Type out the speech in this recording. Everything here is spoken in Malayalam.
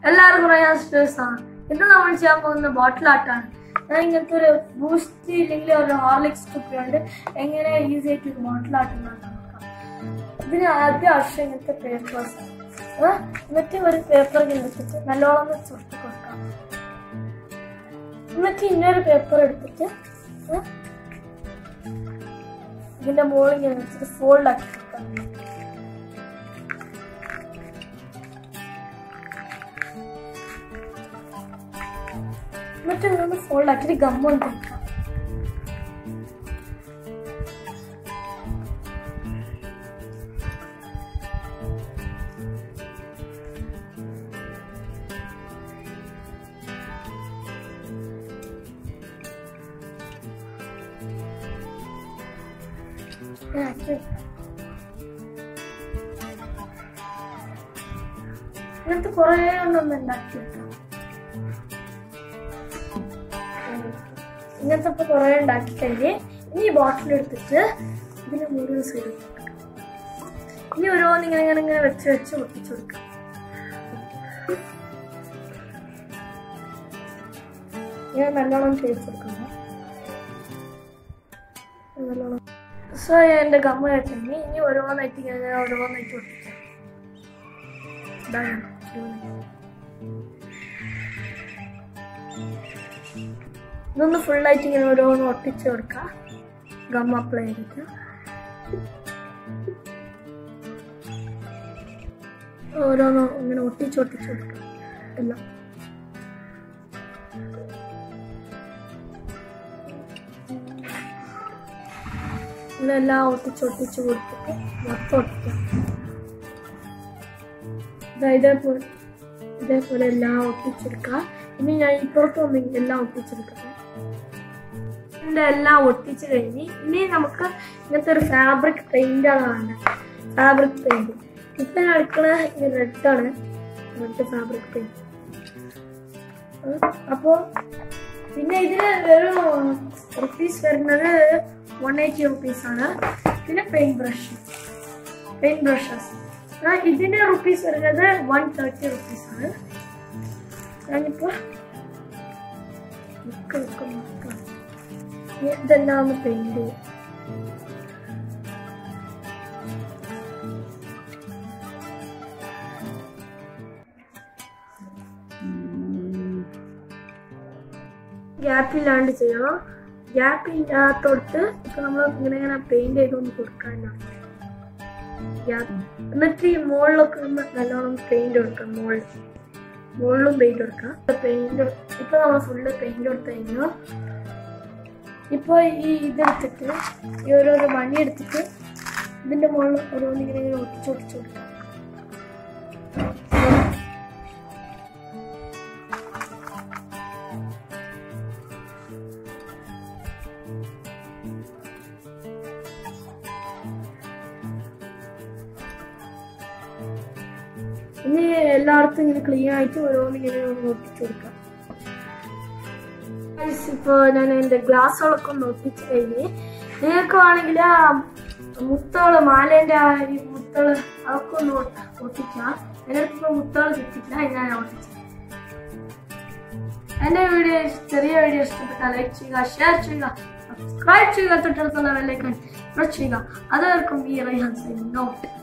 എല്ലാവർക്കും റയാൻ സ്റ്റേഴ്സ് ആണ് ഇന്ന് നമ്മൾ ചെയ്യാൻ പോകുന്ന ബോട്ടിൽ ആർട്ടാണ് ഞാൻ ഇങ്ങനത്തെ ഒരു ബൂസ്റ്റ് ഇല്ലെങ്കിൽ ഒരു ഹോർലിക്സ് കുപ്പിയുണ്ട് എങ്ങനെ ഈസി ആയിട്ട് ഒരു ബോട്ടിൽ ആർട്ട് ഉണ്ടാക്കാൻ നോക്കാം ഇതിന് ആദ്യം ആവശ്യം ഇങ്ങനത്തെ പേപ്പേഴ്സ് എന്നിട്ട് ഒരു പേപ്പർ എടുത്തിട്ട് നല്ലോണം ഒന്ന് ചുരുട്ടി കൊടുക്കാം എന്നിട്ട് ഇന്നൊരു പേപ്പർ എടുത്തിട്ട് ഏ, ഇതിന്റെ മുകളിൽ ഇങ്ങനെ വെച്ചിട്ട് ഫോൾഡ് ആക്കി കൊടുക്കാം എന്നിട്ട് ഇതൊന്ന് ഫോൾഡ് ആക്കിയിട്ട് ഗമ്മ ഒന്ന് തേക്കാം ഞാൻ ആക്കി വെക്കാം. ഇങ്ങനത്തെ കുറേ ഒന്നൊന്ന് ഉണ്ടാക്കി വെക്കാം ഇങ്ങനത്തെ ഇപ്പൊ കുറെ ഉണ്ടാക്കി കഴിഞ്ഞ് ഇനി ഈ ബോട്ടിൽ എടുത്തിട്ട് ഇതിന് മുഴുവൻ സൈഡ് ഇനി ഓരോന്ന് ഇങ്ങനെ ഇങ്ങനെ ഇങ്ങനെ വെച്ച് വെച്ച് ഒട്ടിച്ചു കൊടുക്കാം ഞാൻ നല്ലോണം തേച്ച് കൊടുക്കണം നല്ലോണം സോ എന്റെ ഗമ്മ കഴിഞ്ഞ് ഇനി ഓരോന്നായിട്ട് ഇങ്ങനെ ഓരോന്നായിട്ട് ഒട്ടിക്കാം ഇതാണ് ഇതൊന്ന് ഫുള്ളായിട്ട് ഇങ്ങനെ ഓരോന്ന് ഒട്ടിച്ച് കൊടുക്കാം ഗം അപ്ലൈ ചെയ്തിട്ട് ഓരോന്ന് ഇങ്ങനെ ഒട്ടിച്ച് ഒട്ടിച്ച് കൊടുക്കാം എല്ലാം ഇതെല്ലാം ഒട്ടിച്ച് ഒട്ടിച്ച് കൊടുത്തിട്ട് മൊത്തം ഒട്ടിക്കാം ദാ ഇതേപോലെ ഇതേപോലെ എല്ലാം ഒട്ടിച്ചെടുക്കാം ഇനി ഞാൻ ഇപ്പുറത്ത് ഒന്ന് എല്ലാം ഒട്ടിച്ചെടുക്കട്ടെ ഇതിന്റെ എല്ലാം ഒട്ടിച്ച് കഴിഞ്ഞ് ഇനി നമുക്ക് ഇങ്ങനത്തെ ഒരു ഫാബ്രിക് പെയിന്റ് ആണ് വേണ്ടത് ഫാബ്രിക് പെയിന്റ് ഇപ്പൊ ഞാൻ എടുക്കണ റെഡ് ആണ് റെഡ് ഫാബ്രിക് പെയിന്റ് അപ്പോ പിന്നെ ഇതിന് ഒരു റുപ്പീസ് വരുന്നത് വൺ എയ്റ്റി റുപ്പീസ് ആണ് പിന്നെ പെയിന്റ് ബ്രഷ് പെയിന്റ് ബ്രഷസ് ഇതിന്റെ റുപ്പീസ് വരുന്നത് വൺ തേർട്ടി റുപ്പീസ് ആണ് ഞാനിപ്പോ നിക്ക് നിക്ക് നിക്ക്. ഇനി ഇതെല്ലാം ഒന്ന് പെയിന്റ് ചെയ്യും ഗ്യാപ്പ് ഇല്ലാണ്ട് ചെയ്യണം ഗ്യാപ്പ് ഇല്ലാത്തോടത്ത് ഇപ്പൊ നമ്മൾ ഇങ്ങനെ ഇങ്ങനെ പെയിന്റ് ചെയ്തൊന്ന് കൊടുക്കാനാണ് ഗ്യാപ്പ് എന്നിട്ട് ഈ മുകളിലൊക്കെ ഒന്ന് നല്ലോണം പെയിന്റ് കൊടുക്കാം മുകളിൽ മുകളിലും പെയിന്റ് കൊടുക്കാം പെയിന്റ് ഇപ്പൊ നമ്മൾ ഫുള്ള് പെയിന്റ് കൊടുത്തു കഴിഞ്ഞാൽ ഇപ്പൊ ഈ ഇതെടുത്തിട്ട് ഈ ഓരോരോ മണി എടുത്തിട്ട് ഇതിന്റെ മുകളിൽ ഓരോന്നിങ്ങനെ ഇങ്ങനെ ഒട്ടിച്ച് ഒട്ടിച്ച് കൊടുക്കാം ഇനി എല്ലായിടത്തും ഇങ്ങനെ ക്ലീൻ ആയിട്ട് ഓരോന്ന് ഇങ്ങനെ ഒന്ന് ഒട്ടിച്ചു കൊടുക്കാം Guys, ഇപ്പൊ ഞാൻ എന്റെ ഗ്ലാസ്സുകളൊക്കെ ഒന്ന് ഒട്ടിച്ച് കഴിഞ്ഞ് നിങ്ങൾക്ക് വേണമെങ്കിൽ ആ മുത്തോള് മാലേന്റെ ആ ഈ മുത്തോള് അതൊക്കെ ഒന്ന് ഒ- ഒട്ടിക്കാം എൻ്റെ അടുത്ത് ഇപ്പൊ മുത്തോള് കിട്ടിയില്ല അത് ഞാൻ ഒട്ടിച്ചു എന്റെ വീഡിയോ ചെറിയ വീഡിയോ ഇഷ്ടപ്പെട്ടാൽ ലൈക്ക് ചെയ്യുക ഷെയർ ചെയ്യുക സബ്സ്ക്രൈബ് ചെയ്യുക തൊട്ടടുത്തുള്ള ബെല്ലൈക്കൺ പ്രസ് ചെയ്യുക അതായിരിക്കും ഈ റൈഹാൻ സൈൻ നോട്ട്